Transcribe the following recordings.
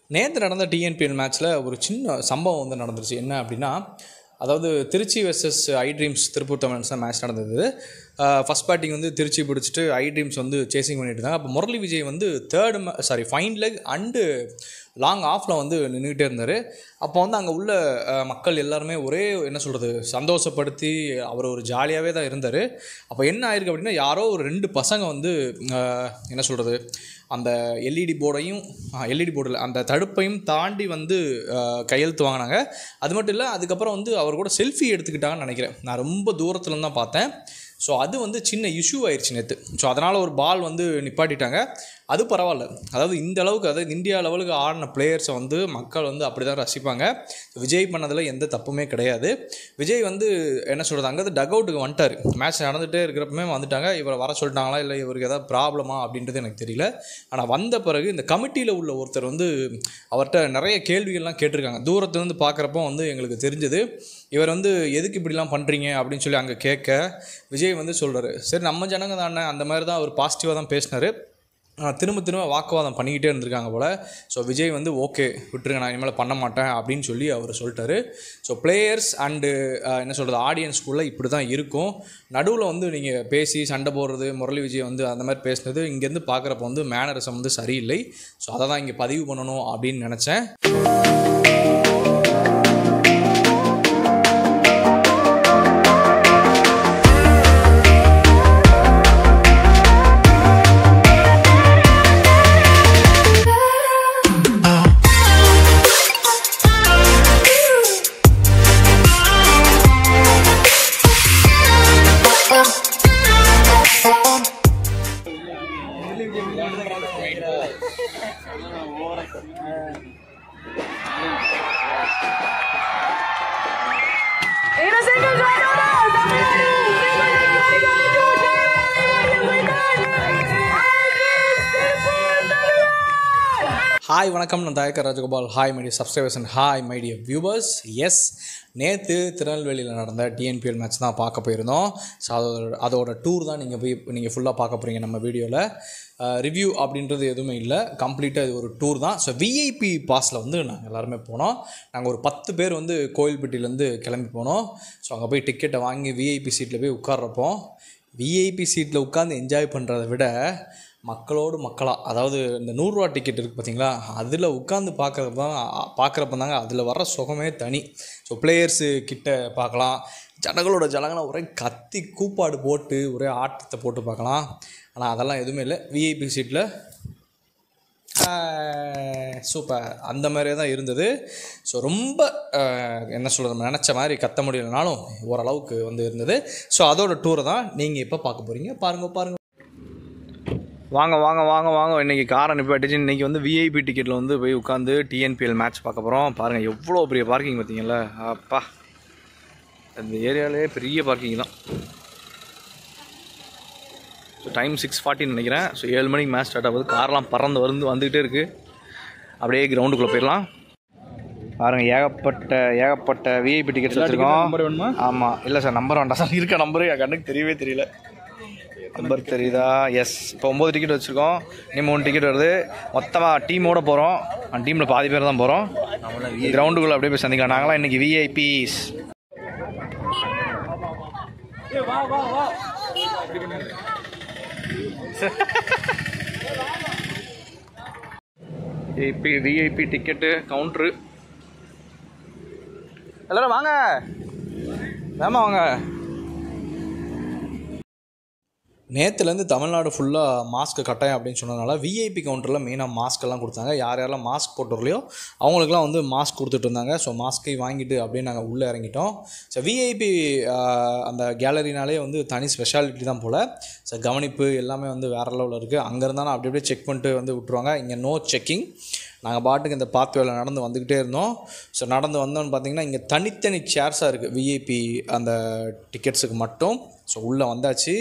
நேற்று நடந்த டிஎன்பிஎல் மேட்ச்சில் ஒரு சின்ன சம்பவம் வந்து நடந்துருச்சு என்ன அப்படின்னா அதாவது Trichy versus I dreams Tiruppur Tamizhans தான் மேட்ச் நடந்தது ஃபஸ்ட் பேட்டிங் வந்து திருச்சி பிடிச்சிட்டு ஐ ட்ரீம்ஸ் வந்து சேசிங் பண்ணிட்டு இருந்தாங்க அப்போ முரளி விஜய் வந்து third sorry fine leg and long ஆஃபில் வந்து நின்றுக்கிட்டே இருந்தார் அப்போ வந்து அங்கே உள்ள அஹ், மக்கள் எல்லாருமே ஒரே என்ன சொல்கிறது சந்தோஷப்படுத்தி அவர் ஒரு ஜாலியாகவே தான் இருந்தார் அப்போ என்ன ஆயிருக்கு அப்படின்னா யாரோ ஒரு ரெண்டு பசங்க வந்து அஹ், என்ன சொல்கிறது அந்த எல்இடி போர்டையும் எல்இடி போர்டில் அந்த தடுப்பையும் தாண்டி வந்து அஹ், கையெழுத்து வாங்கினாங்க அது மட்டும் இல்லை அதுக்கப்புறம் வந்து அவர் கூட செல்ஃபி எடுத்துக்கிட்டாங்கன்னு நினைக்கிறேன் நான் ரொம்ப தூரத்துல தான் பார்த்தேன் ஸோ அது வந்து சின்ன இஷ்யூ ஆயிடுச்சு நேற்று ஸோ அதனால் ஒரு பால் வந்து நிப்பாட்டிட்டாங்க அது பரவாயில்ல அதாவது இந்த அளவுக்கு அதாவது இந்தியா லெவலுக்கு ஆடின பிளேயர்ஸை வந்து மக்கள் வந்து அப்படி தான் ரசிப்பாங்க விஜய் பண்ணதில் எந்த தப்புமே கிடையாது விஜய் வந்து என்ன சொல்கிறது அங்கே டக் அவுட்டுக்கு வந்துட்டார் மேட்ச் நடந்துகிட்டே இருக்கிறப்பமே வந்துட்டாங்க இவரை வர சொல்லிட்டாங்களா இல்லை இவருக்கு ஏதாவது ப்ராப்ளமா அப்படின்றது எனக்கு தெரியல ஆனால் வந்த பிறகு இந்த கமிட்டியில் உள்ள ஒருத்தர் வந்து அவர்கிட்ட நிறைய கேள்விகள்லாம் கேட்டிருக்காங்க தூரத்துலேருந்து பார்க்குறப்போ வந்து எங்களுக்கு தெரிஞ்சது இவர் வந்து எதுக்கு இப்படிலாம் பண்ணுறீங்க அப்படின்னு சொல்லி அங்கே கேட்க விஜய் வந்து சொல்கிறாரு சரி நம்ம ஜனங்க தானே அந்த மாதிரி தான் அவர் பாசிட்டிவாக தான் பேசினார் ஆனா, திரும்ப திரும்ப வாக்குவாதம் பண்ணிக்கிட்டே இருந்திருக்காங்க போல் ஸோ விஜய் வந்து ஓகே விட்டுருங்க நான் இனிமேல் பண்ண மாட்டேன் அப்படின்னு சொல்லி அவர் சொல்லிட்டாரு ஸோ பிளேயர்ஸ் அண்டு என்ன சொல்கிறது ஆடியன்ஸ்குள்ளே இப்படி தான் இருக்கும் நடுவில் வந்து நீங்கள் பேசி சண்டை போடுறது முரளி விஜய் வந்து அந்த மாதிரி பேசுனது இங்கேருந்து பார்க்குறப்ப வந்து மேனரிசம் வந்து சரியில்லை ஸோ அதை தான் இங்கே பதிவு பண்ணணும் அப்படின்னு நினச்சேன் ஹாய் வணக்கம் நான் Dayakar Rajagopal hi my dear subscribers and hi my dear viewers yes நேற்று திருநெல்வேலியில் நடந்த டிஎன்பிஎல் மேட்ச் தான் பார்க்க போயிருந்தோம் ஸோ அதோட அதோட டூர் தான் நீங்கள் போய் நீங்கள் ஃபுல்லாக பார்க்க போகிறீங்க நம்ம வீடியோவில் ரிவ்யூ அப்படின்றது எதுவுமே இல்லை கம்ப்ளீட்டாக இது ஒரு டூர் தான் ஸோ விஐபி பாஸில் வந்து நாங்கள் எல்லாருமே போனோம் நாங்கள் ஒரு பத்து பேர் வந்து கோயில்பட்டியிலேருந்து கிளம்பி போனோம் ஸோ அங்கே போய் டிக்கெட்டை வாங்கி விஐபி சீட்டில் போய் உட்கார்றப்போ விஐபி சீட்டில் உட்காந்து என்ஜாய் பண்ணுறதை விட மக்களோடு மக்களாக அதாவது இந்த நூறுரூவா டிக்கெட் இருக்குது பார்த்தீங்களா அதில் உட்காந்து பார்க்குறப்ப தான் பார்க்குறப்ப தாங்க அதில் வர்ற சுகமே தனி ஸோ பிளேயர்ஸு கிட்ட பார்க்கலாம் ஜனங்களோட ஜனங்களை ஒரே கத்தி கூப்பாடு போட்டு ஒரே ஆட்டத்தை போட்டு பார்க்கலாம் ஆனால் அதெல்லாம் எதுவுமே இல்லை விஐபி சீட்டில் சூப்பர் அந்த மாதிரியே தான் இருந்தது ஸோ ரொம்ப ஆஹ், என்ன சொல்கிறது நம்ம நினச்ச மாதிரி கத்த முடியலனாலும் ஓரளவுக்கு வந்து இருந்தது ஸோ அதோட டூரை தான் நீங்கள் இப்போ பார்க்க போகிறீங்க பாருங்கள் பாருங்கள் வாங்க வாங்க வாங்க வாங்க இன்றைக்கி காரை நிப்பாட்டிச்சு இன்றைக்கி வந்து விஐபி டிக்கெட்டில் வந்து போய் உட்காந்து டிஎன்பிஎல் மேட்ச் பார்க்க போகிறோம் பாருங்கள் எவ்வளோ பெரிய பார்க்கிங் பார்த்தீங்களா அப்பா அந்த ஏரியாவிலே பெரிய பார்க்கிங் தான் ஸோ டைம் சிக்ஸ் ஃபார்ட்டின்னு நினைக்கிறேன் ஸோ ஏழு மணிக்கு மேட்ச் ஸ்டார்ட் ஆகுது கார்லாம் பறந்து வந்து வந்துக்கிட்டே இருக்குது அப்படியே கிரவுண்டுக்குள்ளே போயிடலாம் பாருங்க ஏகப்பட்ட ஏகப்பட்ட விஐபி டிக்கெட்ஸ் வச்சுருக்கோம் ஆமாம் இல்லை சார் நம்பர் வேண்டாம் சார் இருக்க நம்பரு என் கண்ணுக்கு தெரியவே தெரியல நம்பர் தெரியுதா எஸ் இப்போ ஒம்பது டிக்கெட் வச்சுருக்கோம் நீ மூணு டிக்கெட் வருது மொத்தமாக டீமோட போகிறோம் அந்த டீமில் பாதி பேர் தான் போகிறோம் கிரவுண்டுக்குள்ளே அப்படியே போய் சந்திக்கலாம் நாங்களாம் இன்றைக்கி VIPs VIP VIP ticket counter எல்லாரும் வாங்க வேமா வாங்க நேற்றுலேருந்து தமிழ்நாடு ஃபுல்லாக மாஸ்க் கட்டாயம் அப்படின்னு சொன்னதுனால விஐபி கவுண்டரில் மெயினாக மாஸ்க் எல்லாம் கொடுத்தாங்க யார் யாரெல்லாம் மாஸ்க் போட்டு வரலையோ அவங்களுக்குலாம் வந்து மாஸ்க் கொடுத்துட்டு இருந்தாங்க ஸோ மாஸ்க்கை வாங்கிட்டு அப்படியே நாங்கள் உள்ளே இறங்கிட்டோம் ஸோ விஐபி அந்த கேலரினாலே வந்து தனி ஸ்பெஷாலிட்டி தான் போல் ஸோ கவனிப்பு எல்லாமே வந்து வேறு லெவலில் இருக்குது அங்கே இருந்தாலும் அப்படி அப்படியே செக் பண்ணிட்டு வந்து விட்ருவாங்க இங்கே நோ செக்கிங் நாங்கள் பாட்டுக்கு இந்த பாத்வேல நடந்து வந்துக்கிட்டே இருந்தோம் ஸோ நடந்து வந்தோன்னு பார்த்தீங்கன்னா இங்கே தனித்தனி சேர்ஸாக இருக்குது விஐபி அந்த டிக்கெட்ஸுக்கு மட்டும் ஸோ உள்ளே வந்தாச்சு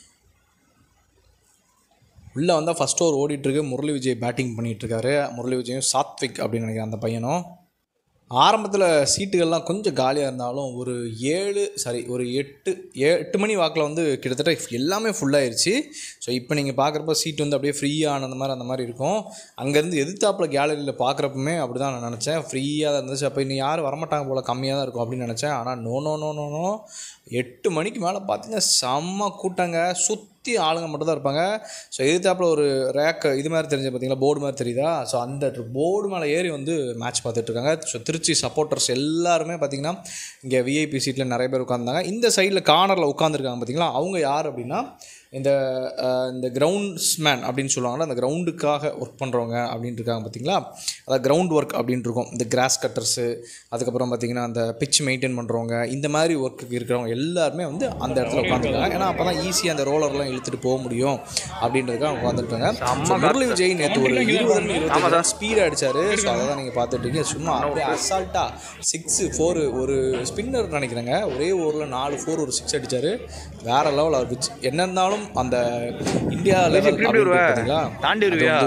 உள்ளே வந்தால் ஃபஸ்ட் ஓவர் ஓடிட்டுருக்கு முரளி விஜய் பேட்டிங் பண்ணிகிட்ருக்காரு முரளி விஜயும் சாத்விக் அப்படின்னு நினைக்கிறேன் அந்த பையனும் ஆரம்பத்தில் சீட்டுகள்லாம் கொஞ்சம் காலியாக இருந்தாலும் ஒரு ஏழு சாரி ஒரு எட்டு ஏ எட்டு மணி வாக்கில் வந்து கிட்டத்தட்ட எல்லாமே ஃபுல்லாயிருச்சு ஸோ இப்போ நீங்கள் பார்க்குறப்ப சீட் வந்து அப்படியே ஃப்ரீயான அந்த மாதிரி அந்த மாதிரி இருக்கும் அங்கேருந்து எதிர்த்தாப்பில் கேலரியில் பார்க்குறப்பமே அப்படி தான் நான் நினச்சேன் ஃப்ரீயாக தான் இருந்துச்சு அப்போ இன்னும் யாரும் வரமாட்டாங்க போல் கம்மியாக தான் இருக்கும் அப்படின்னு நினச்சேன் ஆனால் no no no no no எட்டு மணிக்கு மேலே பார்த்தீங்கன்னா செம்ம கூட்டங்க சுற்றி ஆளுங்க மட்டும் தான் இருப்பாங்க ஸோ எதிர்த்தாப்பில் ஒரு ரேக் இது மாதிரி தெரிஞ்சு பார்த்தீங்களா போர்டு மாதிரி தெரியுதா ஸோ அந்த போர்டு மேலே ஏறி வந்து மேட்ச் பார்த்துட்டு இருக்காங்க ஸோ திருச்சி சப்போர்ட்டர்ஸ் எல்லாருமே பார்த்தீங்கன்னா இங்கே விஐபி சீட்டில் நிறைய பேர் உட்காந்தாங்க இந்த சைடில் கார்னரில் உட்காந்துருக்காங்க பார்த்தீங்களா அவங்க யார் அப்படின்னா இந்த அஹ், இந்த கிரவுண்ட்ஸ்மேன் அப்படின்னு சொல்லுவாங்கல்ல அந்த கிரவுண்டுக்காக ஒர்க் பண்ணுறவங்க அப்படின்ட்டு இருக்காங்க பார்த்தீங்களா அதாவது கிரவுண்ட் ஒர்க் அப்படின்ட்டு இருக்கும் இந்த கிராஸ் கட்டர்ஸு அதுக்கப்புறம் பார்த்தீங்கன்னா அந்த பிச் மெயின்டைன் பண்ணுறவங்க இந்த மாதிரி ஒர்க்குக்கு இருக்கிறவங்க எல்லாருமே வந்து அந்த இடத்துல உட்காந்துருக்காங்க ஏன்னா அப்போ தான் ஈஸியாக அந்த ரோலர்லாம் இழுத்துட்டு போக முடியும் அப்படின்றதுக்காக அவங்க உட்காந்துருக்காங்க ஸோ முரளி விஜய் நேற்று ஒரு இருபது இருபது ஸ்பீட் அடிச்சாரு ஸோ அதை தான் நீங்கள் பார்த்துட்டு இருக்கீங்க சும்மா அப்படியே அசால்ட்டாக சிக்ஸு ஃபோரு ஒரு ஸ்பின்னர் நினைக்கிறேங்க ஒரே ஓவரில் நாலு ஃபோர் ஒரு சிக்ஸ் அடிச்சாரு வேற லெவல் அவர் பிச் என்ன இருந்தாலும் அந்த இந்தியா லெவல் பார்த்தீங்களா தாண்டி வருவியா?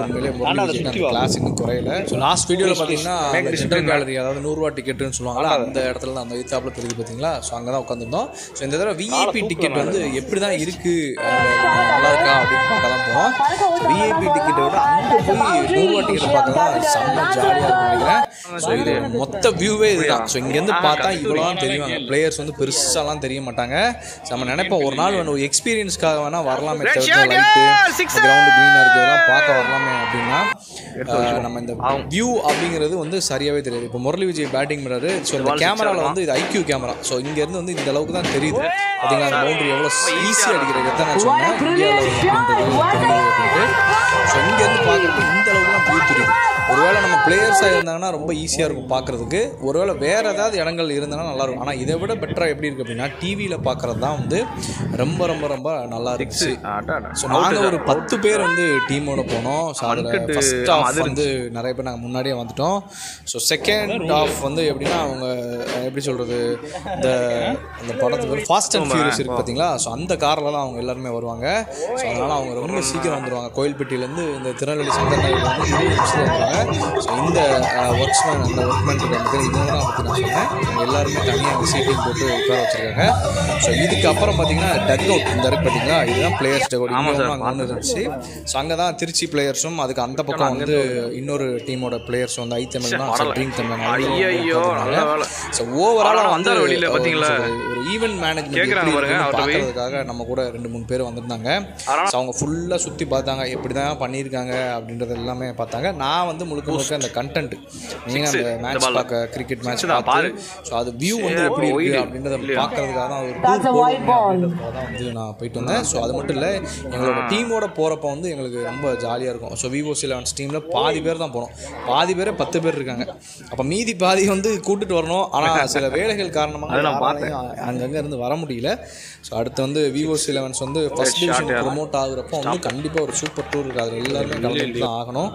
கிளாஸ் இன்னும் குறையல ஸோ லாஸ்ட் வீடியோவில் பார்த்தீங்கன்னா ஜென்ரல் கேலரி அதாவது நூறுரூவா டிக்கெட்டுன்னு சொல்லுவாங்களா அந்த இடத்துல தான் அந்த எய்த்தாப்பில் தெரியுது பார்த்தீங்களா ஸோ அங்கே தான் உட்காந்துருந்தோம் ஸோ இந்த தடவை விஐபி டிக்கெட் வந்து எப்படி தான் இருக்குது நல்லா இருக்கா அப்படின்னு பார்க்க தான் போனோம் விஐபி டிக்கெட்டை விட அங்கே போய் நூறுரூவா டிக்கெட் பார்க்க தான் செம்ம ஜாலியாக இருக்கும் நினைக்கிறேன் ஸோ இது மொத்த வியூவே இதுதான் ஸோ இங்கேருந்து பார்த்தா இவ்வளோ தான் தெரியும் பிளேயர்ஸ் வந்து பெருசாலாம் தெரிய மாட்டாங்க So, நம்ம நினைப்போம் ஒரு நாள் வந்து ஒரு எக்ஸ்பீரியன்ஸ்க்காக வேணால் வரலாமே தவிர்த்து லைட்டு கிரவுண்டு க்ரீனாக இருக்கிறதெல்லாம் பார்க்க வரலாமே அப்படின்னா அஹ், நம்ம இந்த வியூ அப்படிங்கிறது வந்து சரியாகவே தெரியாது இப்போ முரளி விஜய் பேட்டிங் பண்ணுறாரு ஸோ இந்த கேமராவில் வந்து இது ஐக்யூ கேமரா ஸோ இங்கேருந்து வந்து இந்த அளவுக்கு தான் தெரியுது பார்த்தீங்களா அந்த பவுண்டரி எவ்வளோ ஈஸியாக அடிக்கிறது தான் நான் சொன்னேன் இந்தியாவில் அப்படின்றது ஸோ இங்கேருந்து பார்க்குறப்ப இந்த அளவுக்கு தான் வியூ தெரியுது ஒருவேளை நம்ம பிளேயர்ஸாக இருந்தாங்கன்னா ரொம்ப ஈஸியாக இருக்கும் பார்க்குறதுக்கு ஒருவேளை வேறு ஏதாவது இடங்கள் இருந்ததுன்னா நல்லா இருக்கும் ஆனால் இதை விட பெட்டராக எப்படி இருக்குது அப்படின்னா டிவியில் பார்க்குறது தான் வந்து ரொம்ப ரொம்ப ரொம்ப நல்லா இருந்துச்சு ஸோ நாங்கள் ஒரு பத்து பேர் வந்து டீமோட போனோம் ஸோ அதில் ஃபஸ்ட் ஆஃப் வந்து நிறைய பேர் நாங்கள் முன்னாடியே வந்துட்டோம் ஸோ செகண்ட் ஆஃப் வந்து எப்படின்னா அவங்க அஹ், எப்படி சொல்கிறது இந்த அந்த படத்துக்கு பேர் ஃபாஸ்ட் அண்ட் ஃபியூரியஸ் இருக்குது பார்த்தீங்களா ஸோ அந்த காரில் தான் அவங்க எல்லாருமே வருவாங்க ஸோ அதனால் அவங்க ரொம்ப சீக்கிரம் வந்துடுவாங்க கோயில்பட்டியிலேருந்து இந்த திருநெல்வேலி சங்கர் நகர் வந்து இருபது நிமிஷத்தில் வருவாங்க ஸோ இந்த ஒர்க்ஸ்மேன் அந்த ஒர்க்மேன் இருக்க மக்கள் இவங்க தான் பற்றி நான் சொன்னேன் அவங்க எல்லாருமே தனியாக சீட்டிங் போட்டு உட்கார வச்சிருக்காங்க ஸோ இதுக்கப்புறம் பார்த்தீங்கன்னா டக் அவுட் இந்த இருக்கு பார்த்தீங்களா இதுதான் பிளேயர்ஸ் டக் அவுட் இங்கே அங்கே ஒன்று இருந்துச்சு ஸோ அங்கே தான் திருச்சி பிளேயர்ஸும் அதுக்கு அந்த பக்கம் வந்து இன்னொரு டீமோட பிளேயர்ஸ் வந்து ஐ தமிழ் தான் ட்ரீம் தமிழ் ஐயையோ, நல்ல வேலை. ஸோ ஓவராலாக அவரெல்லாம் வந்து வந்தாரு வெளியில, ஒரு பாத்தீங்களா? ஒரு ஈவென்ட் மேனேஜ்மெண்ட் கேக்குறாங்க பாருங்க, அவர்ட்ட போய். பார்க்கறதுக்காக நம்ம கூட ரெண்டு மூணு பேர் வந்திருந்தாங்க ஸோ அவங்க ஃபுல்லாக சுற்றி பார்த்தாங்க எப்படி தான் பண்ணியிருக்காங்க அப்படின்றது எல்லாமே பார்த்தாங்க நான் வந்து முழுக்க முழுக்க அந்த கண்டென்ட் நீங்கள் அந்த மேட்ச் பார்க்க கிரிக்கெட் மேட்ச் தான், பாரு. ஸோ அது வியூ வந்து எப்படி wide. இருக்குது அப்படின்றத பார்க்கறதுக்காக தான் ஒரு tour போடணுமே அப்படின்றதுக்காக தான் வந்து நான் போயிட்டு வந்தேன் ஸோ அது மட்டும் இல்லை எங்களோட டீமோட போகிறப்ப வந்து எங்களுக்கு ரொம்ப ஜாலியாக இருக்கும் ஸோ விவோஸ் லெவன்ஸ் டீமில் பாதி பேர் தான் போனோம் பாதி பேரே பத்து பேர் இருக்காங்க அப்போ மீதி பாதி வந்து கூட்டிட்டு வரணும் ஆனால் சில வேலைகள் காரணமாக யாராலையும் அங்கங்கே இருந்து வர முடியல ஸோ அடுத்து வந்து விவோஸ் லெவன்ஸ் வந்து ஃபர்ஸ்ட் டிவிஷன் ப்ரொமோட் ஆகுறப்போ வந்து கண்டிப்பாக ஒரு சூப்பர் டூர் இருக்குது அதில் எல்லாருமே கலந்துட்டு தான் ஆகணும்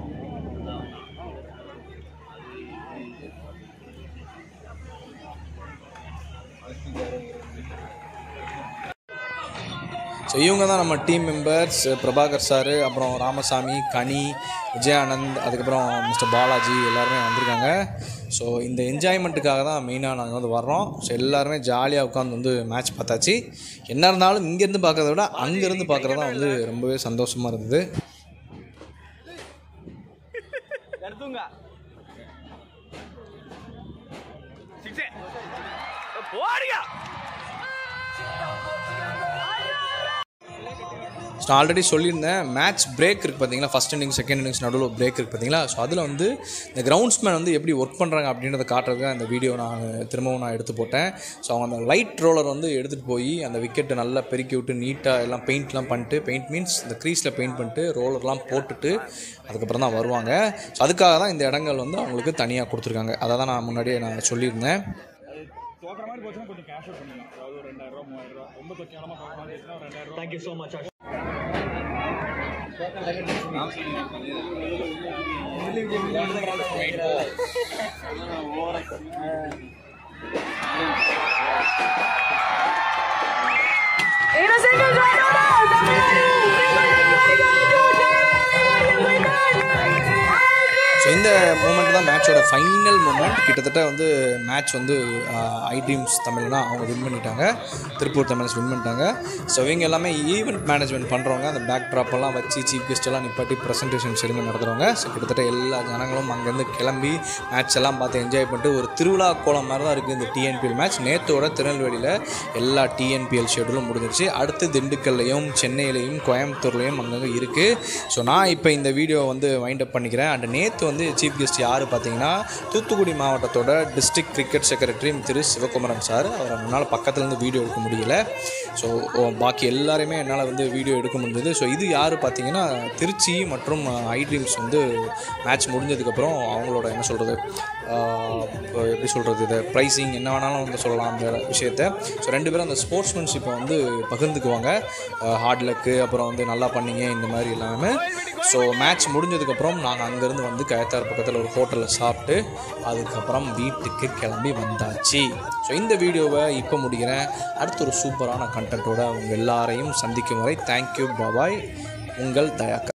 ஸோ இவங்க தான் நம்ம டீம் மெம்பர்ஸ் பிரபாகர் சார் அப்புறம் ராமசாமி கனி விஜயானந்த் அதுக்கப்புறம் மிஸ்டர் பாலாஜி எல்லாருமே வந்திருக்காங்க ஸோ இந்த என்ஜாய்மெண்ட்டுக்காக தான் மெயினாக நாங்கள் வந்து வர்றோம் ஸோ எல்லாருமே ஜாலியாக உட்காந்து வந்து மேட்ச் பார்த்தாச்சு என்ன இருந்தாலும் இங்கேருந்து பார்க்கறத விட அங்கேருந்து பார்க்குறது தான் வந்து ரொம்பவே சந்தோஷமாக இருந்தது போடியா ஸோ நான் ஆல்ரெடி சொல்லியிருந்தேன் மேட்ச் பிரேக் இருக்குது பார்த்தீங்களா ஃபஸ்ட் இன்னிங்ஸ் செகண்ட் இன்னிங்ஸ் நடுவில் பிரேக் இருக்குது பார்த்தீங்களா ஸோ அதில் வந்து இந்த கிரவுண்ட்ஸ்மேன் வந்து எப்படி ஒர்க் பண்ணுறாங்க அப்படின்றத காட்டுறதுக்கு அந்த வீடியோ நான் திரும்பவும் நான் எடுத்து போட்டேன் ஸோ அவங்க அந்த லைட் ரோலர் வந்து எடுத்துகிட்டு போய் அந்த விக்கெட்டை நல்லா பெருக்கி விட்டு நீட்டாக எல்லாம் பெயிண்ட்லாம் பண்ணிட்டு பெயிண்ட் மீன்ஸ் இந்த க்ரீஸில் பெயிண்ட் பண்ணிட்டு ரோலர்லாம் போட்டுட்டு அதுக்கப்புறம் தான் வருவாங்க ஸோ அதுக்காக தான் இந்த இடங்கள் வந்து அவங்களுக்கு தனியாக கொடுத்துருக்காங்க அதை தான் நான் முன்னாடியே நான் சொல்லியிருந்தேன் தோக்குற மாதிரி போச்சுன்னா கொஞ்சம் கேஷ் அவுட் பண்ணிடலாம் அதாவது ஒரு ரெண்டாயிரம் ரூபா மூவாயிரம் ரூபா ரொம்ப தொக்கியமாக பார்க்க மாதிரி இருந்துச்சுன்னா ஒரு ரெண்டாயிரம் ரூபா thank you so much In a single right order, so இந்த மூமெண்ட் தான் மேட்சோட ஃபைனல் மூமெண்ட் கிட்டத்தட்ட வந்து மேட்ச் வந்து ஐ ட்ரீம்ஸ் தமிழ்னா அவங்க வின் பண்ணிட்டாங்க திருப்பூர் தமிழ்ஸ் வின் பண்ணிட்டாங்க ஸோ இவங்க எல்லாமே ஈவெண்ட் மேனேஜ்மெண்ட் பண்ணுறவங்க அந்த பேக் ட்ராப் எல்லாம் வச்சு சீஃப் கெஸ்ட் எல்லாம் நிப்பாட்டி ப்ரெசன்டேஷன் செரிமனி நடத்துகிறவங்க ஸோ கிட்டத்தட்ட எல்லா ஜனங்களும் அங்கேருந்து கிளம்பி மேட்ச் எல்லாம் பார்த்து என்ஜாய் பண்ணிட்டு ஒரு திருவிழா கோலம் மாதிரி தான் இருக்குது இந்த டிஎன்பிஎல் மேட்ச் நேத்தோட திருநெல்வேலியில் எல்லா டிஎன்பிஎல் ஷெடியூலும் முடிஞ்சிருச்சு அடுத்து திண்டுக்கல்லையும் சென்னையிலையும் கோயம்புத்தூர்லையும் அங்கங்கே இருக்குது ஸோ நான் இப்போ இந்த வீடியோ வந்து வைண்ட் அப் பண்ணிக்கிறேன் அண்ட் நேற்று வந்து சீஃப் கெஸ்ட் யார் பார்த்தீங்கன்னா தூத்துக்குடி மாவட்டத்தோட district cricket secretary Thiru Sivakumaran sir அவரை முன்னால் பக்கத்துலேருந்து வீடியோ எடுக்க முடியல ஸோ பாக்கி எல்லாருமே என்னால் வந்து வீடியோ எடுக்க முடிஞ்சது ஸோ இது யார் பார்த்தீங்கன்னா திருச்சி மற்றும் ஐ ட்ரீம்ஸ் வந்து மேட்ச் முடிஞ்சதுக்கப்புறம் அவங்களோட என்ன சொல்கிறது எப்படி சொல்கிறது இதை ப்ரைஸிங் என்ன வேணாலும் வந்து சொல்லலாம் அந்த விஷயத்த ஸோ ரெண்டு பேரும் அந்த ஸ்போர்ட்ஸ்மேன்ஷிப்பை வந்து பகிர்ந்துக்குவாங்க ஹார்ட் லக்கு அப்புறம் வந்து நல்லா பண்ணீங்க இந்த மாதிரி எல்லாமே ஸோ மேட்ச் முடிஞ்சதுக்கப்புறம் நாங்கள் அங்கேருந்து வந்து கயத்தார் பக்கத்தில் ஒரு ஹோட்டலில் சாப்பிட்டு அதுக்கப்புறம் வீட்டுக்கு கிளம்பி வந்தாச்சு ஸோ இந்த வீடியோவை இப்போ முடிக்கிறேன் அடுத்து ஒரு சூப்பரான கண்டென்ட்டோட உங்கள் எல்லாரையும் சந்திக்கும் வரை தேங்க்யூ பாபாய் உங்கள் தயாக்கா